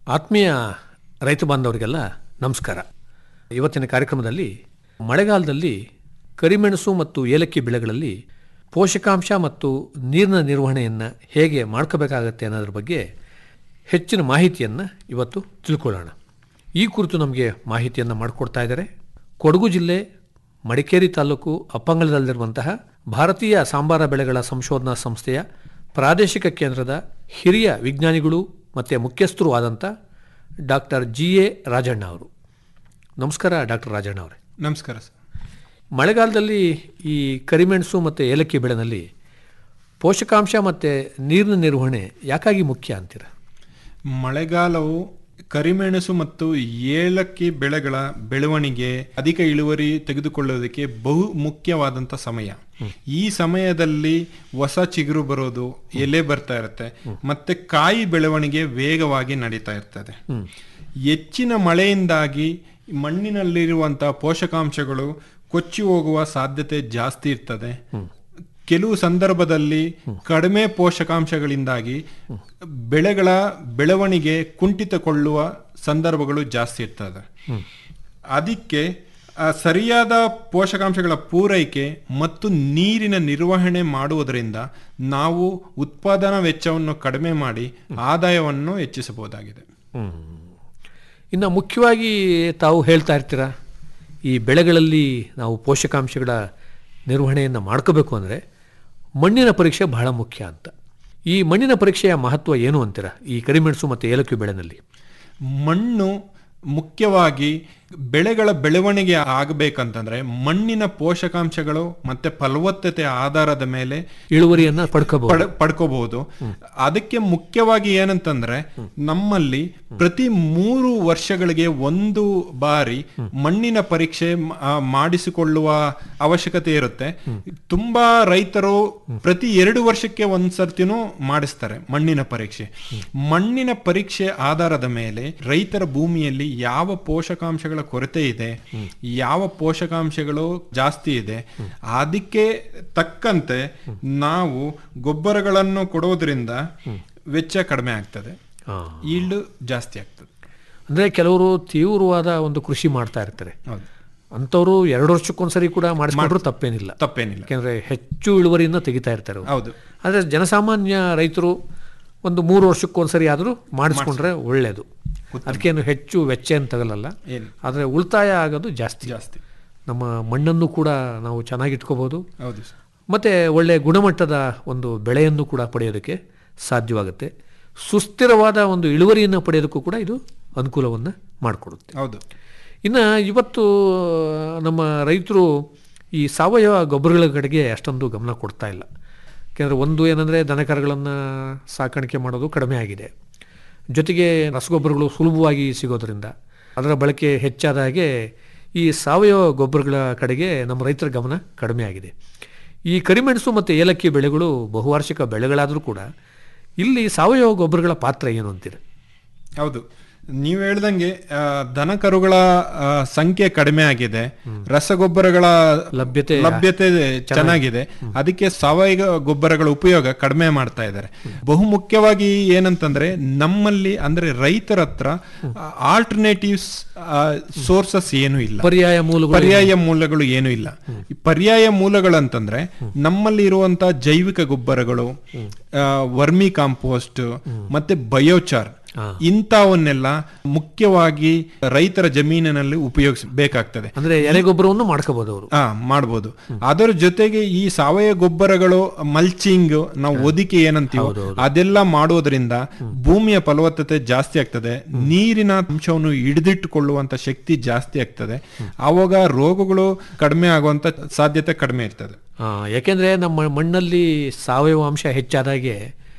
ಆತ್ಮೀಯ ರೈತ ಬಾಂಧವರಿಗೆಲ್ಲ ನಮಸ್ಕಾರ ಇವತ್ತಿನ ಕಾರ್ಯಕ್ರಮದಲ್ಲಿ ಮಳೆಗಾಲದಲ್ಲಿ ಕರಿಮೆಣಸು ಮತ್ತು ಏಲಕ್ಕಿ ಬೆಳೆಗಳಲ್ಲಿ ಪೋಷಕಾಂಶ ಮತ್ತು ನೀರಿನ ನಿರ್ವಹಣೆಯನ್ನು ಹೇಗೆ ಮಾಡ್ಕೋಬೇಕಾಗತ್ತೆ ಅನ್ನೋದ್ರ ಬಗ್ಗೆ ಹೆಚ್ಚಿನ ಮಾಹಿತಿಯನ್ನು ಇವತ್ತು ತಿಳ್ಕೊಳ್ಳೋಣ ಈ ಕುರಿತು ನಮಗೆ ಮಾಹಿತಿಯನ್ನು ಮಾಡಿಕೊಡ್ತಾ ಇದ್ದಾರೆ ಕೊಡಗು ಜಿಲ್ಲೆ ಮಡಿಕೇರಿ ತಾಲೂಕು ಅಪ್ಪಂಗಲದಲ್ಲಿರುವಂತಹ ಭಾರತೀಯ ಸಾಂಬಾರ ಬೆಳೆಗಳ ಸಂಶೋಧನಾ ಸಂಸ್ಥೆಯ ಪ್ರಾದೇಶಿಕ ಕೇಂದ್ರದ ಹಿರಿಯ ವಿಜ್ಞಾನಿಗಳು ಮತ್ತು ಮುಖ್ಯಸ್ಥರು ಆದಂಥ ಡಾಕ್ಟರ್ ಜಿ ಎ ರಾಜಣ್ಣ ಅವರು ನಮಸ್ಕಾರ ಡಾಕ್ಟರ್ ರಾಜಣ್ಣ ಅವರೇ ನಮಸ್ಕಾರ ಸರ್ ಮಳೆಗಾಲದಲ್ಲಿ ಈ ಕರಿಮೆಣಸು ಮತ್ತು ಏಲಕ್ಕಿ ಬೆಳೆನಲ್ಲಿ ಪೋಷಕಾಂಶ ಮತ್ತು ನೀರಿನ ನಿರ್ವಹಣೆ ಯಾಕಾಗಿ ಮುಖ್ಯ ಅಂತೀರ ಮಳೆಗಾಲವು ಕರಿಮೆಣಸು ಮತ್ತು ಏಲಕ್ಕಿ ಬೆಳೆಗಳ ಬೆಳವಣಿಗೆ ಅಧಿಕ ಇಳುವರಿ ತೆಗೆದುಕೊಳ್ಳೋದಕ್ಕೆ ಬಹು ಮುಖ್ಯವಾದಂಥ ಸಮಯ ಈ ಸಮಯದಲ್ಲಿ ಹೊಸ ಚಿಗುರು ಬರೋದು ಎಲೆ ಬರ್ತಾ ಇರುತ್ತೆ ಮತ್ತೆ ಕಾಯಿ ಬೆಳವಣಿಗೆ ವೇಗವಾಗಿ ನಡೀತಾ ಇರ್ತದೆ ಹೆಚ್ಚಿನ ಮಳೆಯಿಂದಾಗಿ ಮಣ್ಣಿನಲ್ಲಿರುವಂತಹ ಪೋಷಕಾಂಶಗಳು ಕೊಚ್ಚಿ ಹೋಗುವ ಸಾಧ್ಯತೆ ಜಾಸ್ತಿ ಇರ್ತದೆ ಕೆಲವು ಸಂದರ್ಭದಲ್ಲಿ ಕಡಿಮೆ ಪೋಷಕಾಂಶಗಳಿಂದಾಗಿ ಬೆಳೆಗಳ ಬೆಳವಣಿಗೆ ಕುಂಠಿತಗೊಳ್ಳುವ ಸಂದರ್ಭಗಳು ಜಾಸ್ತಿ ಇರ್ತದೆ ಅದಕ್ಕೆ ಆ, ಸರಿಯಾದ ಪೋಷಕಾಂಶಗಳ ಪೂರೈಕೆ ಮತ್ತು ನೀರಿನ ನಿರ್ವಹಣೆ ಮಾಡುವುದರಿಂದ ನಾವು ಉತ್ಪಾದನಾ ವೆಚ್ಚವನ್ನು ಕಡಿಮೆ ಮಾಡಿ ಆದಾಯವನ್ನು ಹೆಚ್ಚಿಸಬಹುದಾಗಿದೆ ಇನ್ನು ಮುಖ್ಯವಾಗಿ ತಾವು ಹೇಳ್ತಾ ಇರ್ತೀರ ಈ ಬೆಳೆಗಳಲ್ಲಿ ನಾವು ಪೋಷಕಾಂಶಗಳ ನಿರ್ವಹಣೆಯನ್ನು ಮಾಡ್ಕೋಬೇಕು ಅಂದರೆ ಮಣ್ಣಿನ ಪರೀಕ್ಷೆ ಬಹಳ ಮುಖ್ಯ ಅಂತ ಈ ಮಣ್ಣಿನ ಪರೀಕ್ಷೆಯ ಮಹತ್ವ ಏನು ಅಂತೀರ ಈ ಕರಿಮೆಣಸು ಮತ್ತು ಏಲಕ್ಕಿ ಬೆಳೆನಲ್ಲಿ ಮಣ್ಣು ಮುಖ್ಯವಾಗಿ ಬೆಳೆಗಳ ಬೆಳವಣಿಗೆ ಆಗಬೇಕಂತಂದ್ರೆ ಮಣ್ಣಿನ ಪೋಷಕಾಂಶಗಳು ಮತ್ತೆ ಫಲವತ್ತತೆ ಆಧಾರದ ಮೇಲೆ ಇಳುವರಿಯನ್ನು ಪಡ್ಕೋಬಹುದು ಪಡ್- ಪಡ್ಕೋಬಹುದು ಅದಕ್ಕೆ ಮುಖ್ಯವಾಗಿ ಏನಂತಂದ್ರೆ ನಮ್ಮಲ್ಲಿ ಪ್ರತಿ ಮೂರು ವರ್ಷಗಳಿಗೆ ಒಂದು ಬಾರಿ ಮಣ್ಣಿನ ಪರೀಕ್ಷೆ ಮ- ಆ, ಮಾಡಿಸಿಕೊಳ್ಳುವ ಅವಶ್ಯಕತೆ ಇರುತ್ತೆ ತುಂಬಾ ರೈತರು ಪ್ರತಿ ಎರಡು ವರ್ಷಕ್ಕೆ ಒಂದ್ಸರ್ತಿನೂ ಮಾಡಿಸ್ತಾರೆ ಮಣ್ಣಿನ ಪರೀಕ್ಷೆ ಮಣ್ಣಿನ ಪರೀಕ್ಷೆ ಆಧಾರದ ಮೇಲೆ ರೈತರ ಭೂಮಿಯಲ್ಲಿ ಯಾವ ಪೋಷಕಾಂಶಗಳ ಕೊರತೆ ಇದೆ ಯಾವ ಪೋಷಕಾಂಶಗಳು ಜಾಸ್ತಿ ಇದೆ ಅದಕ್ಕೆ ತಕ್ಕಂತೆ ನಾವು ಗೊಬ್ಬರಗಳನ್ನು ಕೊಡೋದ್ರಿಂದ ವೆಚ್ಚ ಕಡಿಮೆ ಆಗ್ತದೆ ಹಾಂ ಈಲ್ಡ್ ಜಾಸ್ತಿ ಆಗ್ತದೆ ಅಂದರೆ ಕೆಲವರು ತೀವ್ರವಾದ ಒಂದು ಕೃಷಿ ಮಾಡ್ತಾ ಇರ್ತಾರೆ ಹೌದು ಅಂಥವ್ರು ಎರಡು ವರ್ಷಕ್ಕೊಂದ್ಸರಿ ಕೂಡ ಮಾಡಿಸ್ಕೊಂಡ್ರು ತಪ್ಪೇನಿಲ್ಲ ತಪ್ಪೇನಿಲ್ಲ ಯಾಕೆಂದರೆ ಹೆಚ್ಚು ಇಳುವರಿಯನ್ನು ತೆಗಿತಾ ಇರ್ತಾರೆ ಅವ್ರು. ಹೌದು ಆದರೆ ಜನಸಾಮಾನ್ಯ ರೈತರು ಒಂದು ಮೂರು ವರ್ಷಕ್ಕೊಂದ್ಸರಿ ಆದರೂ ಮಾಡಿಸ್ಕೊಂಡ್ರೆ ಒಳ್ಳೆಯದು ಅದಕ್ಕೇನು ಹೆಚ್ಚು ವೆಚ್ಚ ಏನು ತಗಲಲ್ಲ ಏನು ಆದರೆ ಉಳಿತಾಯ ಆಗೋದು ಜಾಸ್ತಿ ಜಾಸ್ತಿ ನಮ್ಮ ಮಣ್ಣನ್ನು ಕೂಡ ನಾವು ಚೆನ್ನಾಗಿ ಇಟ್ಕೋಬೋದು ಹೌದು ಸರ್ ಮತ್ತು ಒಳ್ಳೆಯ ಗುಣಮಟ್ಟದ ಒಂದು ಬೆಳೆಯನ್ನು ಕೂಡ ಪಡೆಯೋದಕ್ಕೆ ಸಾಧ್ಯವಾಗುತ್ತೆ ಸುಸ್ಥಿರವಾದ ಒಂದು ಇಳುವರಿಯನ್ನು ಪಡೆಯೋದಕ್ಕೂ ಕೂಡ ಇದು ಅನುಕೂಲವನ್ನು ಮಾಡಿಕೊಡುತ್ತೆ ಹೌದು ಇನ್ನು ಇವತ್ತು ನಮ್ಮ ರೈತರು ಈ ಸಾವಯವ ಗೊಬ್ಬರಗಳ ಕಡೆಗೆ ಅಷ್ಟೊಂದು ಗಮನ ಕೊಡ್ತಾ ಇಲ್ಲ ಯಾಕೆಂದರೆ ಒಂದು ಏನಂದರೆ ದನಕರುಗಳನ್ನು ಸಾಕಾಣಿಕೆ ಮಾಡೋದು ಕಡಿಮೆ ಆಗಿದೆ ಜೊತೆಗೆ ರಸಗೊಬ್ಬರಗಳು ಸುಲಭವಾಗಿ ಸಿಗೋದ್ರಿಂದ ಅದರ ಬಳಕೆ ಹೆಚ್ಚಾದ ಹಾಗೆ ಈ ಸಾವಯವ ಗೊಬ್ಬರಗಳ ಕಡೆಗೆ ನಮ್ಮ ರೈತರ ಗಮನ ಕಡಿಮೆ ಆಗಿದೆ ಈ ಕರಿಮೆಣಸು ಮತ್ತು ಏಲಕ್ಕಿ ಬೆಳೆಗಳು ಬಹುವಾರ್ಷಿಕ ಬೆಳೆಗಳಾದರೂ ಕೂಡ ಇಲ್ಲಿ ಸಾವಯವ ಗೊಬ್ಬರಗಳ ಪಾತ್ರ ಏನು ಅಂತೀರ ಹೌದು ನೀವು ಹೇಳ್ದಂಗೆ ಆ, ದನ ಕರುಗಳ ಆ, ಸಂಖ್ಯೆ ಕಡಿಮೆ ಆಗಿದೆ ರಸಗೊಬ್ಬರಗಳ ಲಭ್ಯತೆ ಲಭ್ಯತೆ ಚೆನ್ನಾಗಿದೆ ಅದಕ್ಕೆ ಸಾವಯವ ಗೊಬ್ಬರಗಳ ಉಪಯೋಗ ಕಡಿಮೆ ಮಾಡ್ತಾ ಇದ್ದಾರೆ ಬಹು ಮುಖ್ಯವಾಗಿ ಏನಂತಂದ್ರೆ ನಮ್ಮಲ್ಲಿ ಅಂದ್ರೆ ರೈತರ ಹತ್ರ ಆಲ್ಟರ್ನೇಟಿವ್ಸ್ ಸೋರ್ಸಸ್ ಏನು ಇಲ್ಲ ಪರ್ಯಾಯ ಮೂಲಗಳು ಪರ್ಯಾಯ ಮೂಲಗಳು ಏನು ಇಲ್ಲ ಈ ಪರ್ಯಾಯ ಮೂಲಗಳಂತಂದ್ರೆ ನಮ್ಮಲ್ಲಿ ಇರುವಂತ ಜೈವಿಕ ಗೊಬ್ಬರಗಳು ಆ, ವರ್ಮಿ ಕಾಂಪೋಸ್ಟ್ ಮತ್ತೆ ಬಯೋಚಾರ್ ಇಂಥವನ್ನೆಲ್ಲ ಮುಖ್ಯವಾಗಿ ರೈತರ ಜಮೀನಿನಲ್ಲಿ ಉಪಯೋಗಿಸಬೇಕಾಗ್ತದೆ ಅಂದರೆ ಎಲೆಗೊಬ್ಬರವನ್ನು ಮಾಡ್ಕೋಬೋದು ಅವರು ಆ ಮಾಡ್ಬೋದು ಅದರ ಜೊತೆಗೆ ಈ ಸಾವಯವ ಗೊಬ್ಬರಗಳು ಮಲ್ಚಿಂಗ್ ನಾವು ಒದಿಕೆ ಏನಂತೀವೋ ಅದೆಲ್ಲ ಮಾಡೋದ್ರಿಂದ ಭೂಮಿಯ ಫಲವತ್ತತೆ ಜಾಸ್ತಿ ಆಗ್ತದೆ ನೀರಿನ ಅಂಶವನ್ನು ಹಿಡಿದಿಟ್ಟುಕೊಳ್ಳುವಂತ ಶಕ್ತಿ ಜಾಸ್ತಿ ಆಗ್ತದೆ ಆವಾಗ ರೋಗಗಳು ಕಡಿಮೆ ಆಗುವಂತ ಸಾಧ್ಯತೆ ಕಡಿಮೆ ಇರ್ತದೆ ಆ, ಯಾಕೆಂದ್ರೆ ನಮ್ಮ ಮಣ್ಣಲ್ಲಿ ಸಾವಯವ ಅಂಶ ಹೆಚ್ಚಾದಾಗೆ